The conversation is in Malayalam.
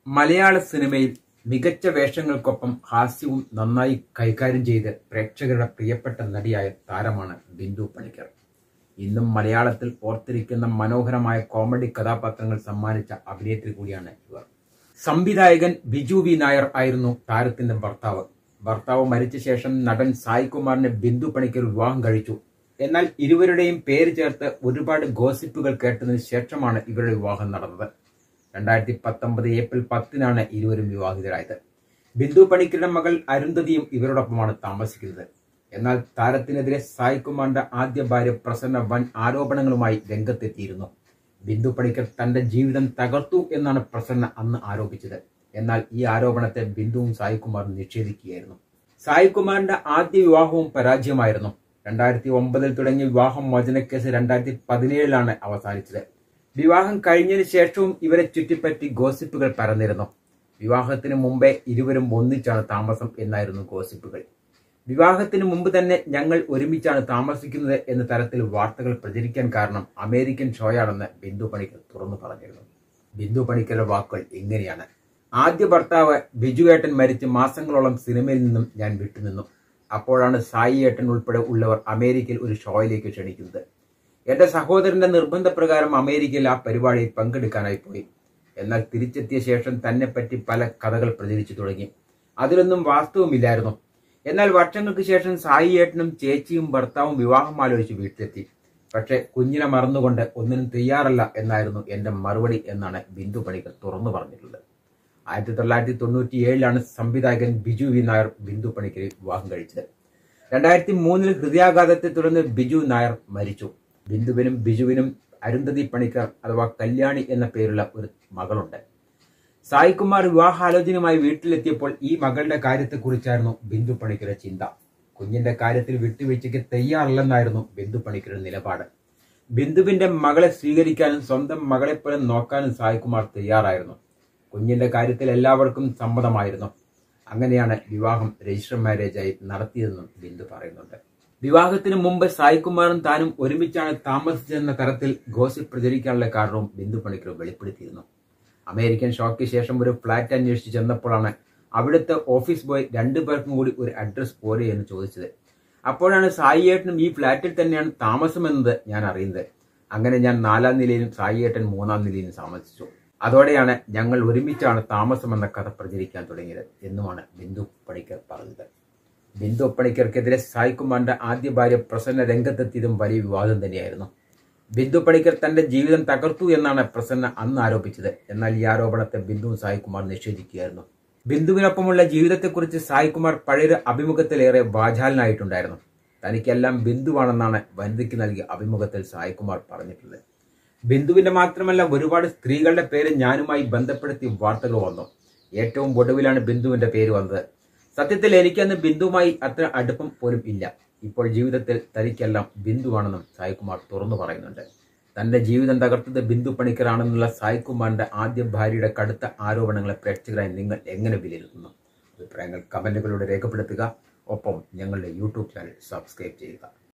മലയാള സിനിമയിൽ മികച്ച വേഷങ്ങൾക്കൊപ്പം ഹാസ്യവും നന്നായി കൈകാര്യം ചെയ്ത് പ്രേക്ഷകരുടെ പ്രിയപ്പെട്ട നടിയായ താരമാണ് ബിന്ദു പണിക്കർ ഇന്നും മലയാളത്തിൽ ഓർത്തിരിക്കുന്ന മനോഹരമായ കോമഡി കഥാപാത്രങ്ങൾ സമ്മാനിച്ച അഭിനേത്രി കൂടിയാണ് ഇവർ സംവിധായകൻ ബിജു വി നായർ ആയിരുന്നു താരത്തിന്റെ ഭർത്താവ് ഭർത്താവ് മരിച്ച ശേഷം നടൻ സായ് കുമാറിനെ ബിന്ദു പണിക്കർ വിവാഹം കഴിച്ചു എന്നാൽ ഇരുവരുടെയും പേര് ചേർത്ത് ഒരുപാട് ഗോസിപ്പുകൾ കേട്ടതിന് ശേഷമാണ് ഇവരുടെ വിവാഹം നടന്നത് രണ്ടായിരത്തി പത്തൊമ്പത് ഏപ്രിൽ പത്തിനാണ് ഇരുവരും വിവാഹിതരായത് ബിന്ദു പണിക്കരുടെ മകൾ അരുന്ധതിയും ഇവരോടൊപ്പമാണ് താമസിക്കുന്നത് എന്നാൽ താരത്തിനെതിരെ സായ് കുമാറിന്റെ ആദ്യ ഭാര്യ പ്രസന്ന വൻ ആരോപണങ്ങളുമായി രംഗത്തെത്തിയിരുന്നു ബിന്ദു പണിക്കർ തന്റെ ജീവിതം തകർത്തു എന്നാണ് പ്രസന്ന അന്ന് ആരോപിച്ചത് എന്നാൽ ഈ ആരോപണത്തെ ബിന്ദുവും സായ് കുമാറും നിഷേധിക്കുകയായിരുന്നു സായ് കുമാറിന്റെ ആദ്യ വിവാഹവും പരാജയമായിരുന്നു രണ്ടായിരത്തി ഒമ്പതിൽ തുടങ്ങിയ വിവാഹം മോചനക്കേസ് രണ്ടായിരത്തി പതിനേഴിലാണ് അവസാനിച്ചത് വിവാഹം കഴിഞ്ഞതിന് ശേഷവും ഇവരെ ചുറ്റിപ്പറ്റി ഗോസിപ്പുകൾ പരന്നിരുന്നു വിവാഹത്തിന് മുമ്പേ ഇരുവരും ഒന്നിച്ചാണ് താമസം എന്നായിരുന്നു ഗോസിപ്പുകൾ വിവാഹത്തിന് മുമ്പ് തന്നെ ഞങ്ങൾ ഒരുമിച്ചാണ് താമസിക്കുന്നത് എന്ന തരത്തിൽ വാർത്തകൾ പ്രചരിക്കാൻ കാരണം അമേരിക്കൻ ഷോയാണെന്ന് ബിന്ദു പണിക്കർ തുറന്നു പറഞ്ഞിരുന്നു ബിന്ദു പണിക്കരുടെ വാക്കുകൾ ഇങ്ങനെയാണ് ആദ്യ ഭർത്താവ് ബിജുവേട്ടൻ മരിച്ച് മാസങ്ങളോളം സിനിമയിൽ നിന്നും ഞാൻ വിട്ടുനിന്നു അപ്പോഴാണ് സായി ഏട്ടൻ ഉൾപ്പെടെ ഉള്ളവർ അമേരിക്കയിൽ ഒരു ഷോയിലേക്ക് ക്ഷണിക്കുന്നത് എന്റെ സഹോദരന്റെ നിർബന്ധപ്രകാരം അമേരിക്കയിൽ ആ പരിപാടിയിൽ പങ്കെടുക്കാനായി പോയി എന്നാൽ തിരിച്ചെത്തിയ ശേഷം തന്നെ പറ്റി പല കഥകൾ പ്രചരിച്ചു തുടങ്ങി അതിലൊന്നും വാസ്തവമില്ലായിരുന്നു എന്നാൽ വർഷങ്ങൾക്ക് ശേഷം സായി ഏട്ടനും ചേച്ചിയും ഭർത്താവും വിവാഹം ആലോചിച്ച് വീട്ടിലെത്തി പക്ഷെ കുഞ്ഞിനെ മറന്നുകൊണ്ട് ഒന്നിനും തയ്യാറല്ല എന്നായിരുന്നു എന്റെ മറുപടി എന്നാണ് ബിന്ദു പണിക്കർ തുറന്നു പറഞ്ഞിട്ടുള്ളത് ആയിരത്തി തൊള്ളായിരത്തി തൊണ്ണൂറ്റി ഏഴിലാണ് സംവിധായകൻ ബിജു വി നായർ ബിന്ദു പണിക്കരെ വിവാഹം കഴിച്ചത് രണ്ടായിരത്തി മൂന്നിൽ ഹൃദയാഘാതത്തെ തുടർന്ന് ബിജു നായർ മരിച്ചു ബിന്ദുവിനും ബിജുവിനും അരുന്ധതി പണിക്കർ അഥവാ കല്യാണി എന്ന പേരുള്ള ഒരു മകളുണ്ട് സായികുമാർ വിവാഹാലോചനയുമായി വീട്ടിലെത്തിയപ്പോൾ ഈ മകളുടെ കാര്യത്തെക്കുറിച്ചായിരുന്നു ബിന്ദു പണിക്കരുടെ ചിന്ത കുഞ്ഞിന്റെ കാര്യത്തിൽ വിട്ടുവീഴ്ചയ്ക്ക് തയ്യാറല്ലെന്നായിരുന്നു ബിന്ദു പണിക്കരുടെ നിലപാട് ബിന്ദുവിന്റെ മകളെ സ്വീകരിക്കാനും സ്വന്തം മകളെപ്പോലെ നോക്കാനും സായികുമാർ തയ്യാറായിരുന്നു കുഞ്ഞിന്റെ കാര്യത്തിൽ എല്ലാവർക്കും സമ്മതമായിരുന്നു അങ്ങനെയാണ് വിവാഹം രജിസ്റ്റർ മാരേജായി നടത്തിയതെന്നും ബിന്ദു പറയുന്നുണ്ട് വിവാഹത്തിന് മുമ്പ് സായികുമാറും താനും ഒരുമിച്ചാണ് താമസിച്ചതെന്ന തരത്തിൽ ഗോസിപ്പ് പ്രചരിക്കാനുള്ള കാരണവും ബിന്ദു പണിക്കർ വെളിപ്പെടുത്തിയിരുന്നു അമേരിക്കൻ ഷോയ്ക്ക് ശേഷം ഒരു ഫ്ലാറ്റ് അന്വേഷിച്ച് ചെന്നപ്പോഴാണ് അവിടുത്തെ ഓഫീസ് ബോയ് രണ്ടു പേർക്കും കൂടി ഒരു അഡ്രസ് പോരെ എന്ന് ചോദിച്ചത് അപ്പോഴാണ് സായിയേട്ടനും ഈ ഫ്ലാറ്റിൽ തന്നെയാണ് താമസമെന്നത് ഞാൻ അറിയുന്നത് അങ്ങനെ ഞാൻ നാലാം നിലയിലും സായിയേട്ടൻ മൂന്നാം നിലയിലും താമസിച്ചു അതോടെയാണ് ഞങ്ങൾ ഒരുമിച്ചാണ് താമസമെന്ന കഥ പ്രചരിക്കാൻ തുടങ്ങിയത് എന്നുമാണ് ബിന്ദു പണിക്കർ പറഞ്ഞത് ബിന്ദു പണിക്കർക്കെതിരെ സായികുമാറിന്റെ ആദ്യ ഭാര്യ പ്രസന്ന രംഗത്തെത്തിയതും വലിയ വിവാദം തന്നെയായിരുന്നു ബിന്ദു പണിക്കർ തന്റെ ജീവിതം തകർത്തു എന്നാണ് പ്രസന്ന അന്ന് ആരോപിച്ചത് എന്നാൽ ഈ ആരോപണത്തെ ബിന്ദുവും സായികുമാർ നിഷേധിക്കുകയായിരുന്നു ബിന്ദുവിനൊപ്പമുള്ള ജീവിതത്തെക്കുറിച്ച് സായികുമാർ പഴയൊരു അഭിമുഖത്തിലേറെ വാചാലനായിട്ടുണ്ടായിരുന്നു തനിക്കെല്ലാം ബിന്ദുവാണെന്നാണ് വനിതയ്ക്ക് നൽകിയ അഭിമുഖത്തിൽ സായികുമാർ പറഞ്ഞിട്ടുള്ളത് ബിന്ദുവിന്റെ മാത്രമല്ല ഒരുപാട് സ്ത്രീകളുടെ പേര് ഞാനുമായി ബന്ധപ്പെടുത്തി വാർത്തകൾ വന്നു ഏറ്റവും ഒടുവിലാണ് ബിന്ദുവിന്റെ പേര് വന്നത് സത്യത്തിൽ എനിക്കന്ന് ബിന്ദുവുമായി അത്ര അടുപ്പം പോലും ഇല്ല ഇപ്പോൾ ജീവിതത്തിൽ തനിക്കെല്ലാം ബിന്ദുവാണെന്നും സായികുമാർ തുറന്നു പറയുന്നുണ്ട് തന്റെ ജീവിതം തകർത്തത് ബിന്ദു പണിക്കറാണെന്നുള്ള സായികുമാറിന്റെ ആദ്യ ഭാര്യയുടെ കടുത്ത ആരോപണങ്ങളെ പ്രേക്ഷകരായി നിങ്ങൾ എങ്ങനെ വിലയിരുത്തുന്നു അഭിപ്രായങ്ങൾ കമന്റുകളിലൂടെ രേഖപ്പെടുത്തുക ഒപ്പം ഞങ്ങളുടെ യൂട്യൂബ് ചാനൽ സബ്സ്ക്രൈബ് ചെയ്യുക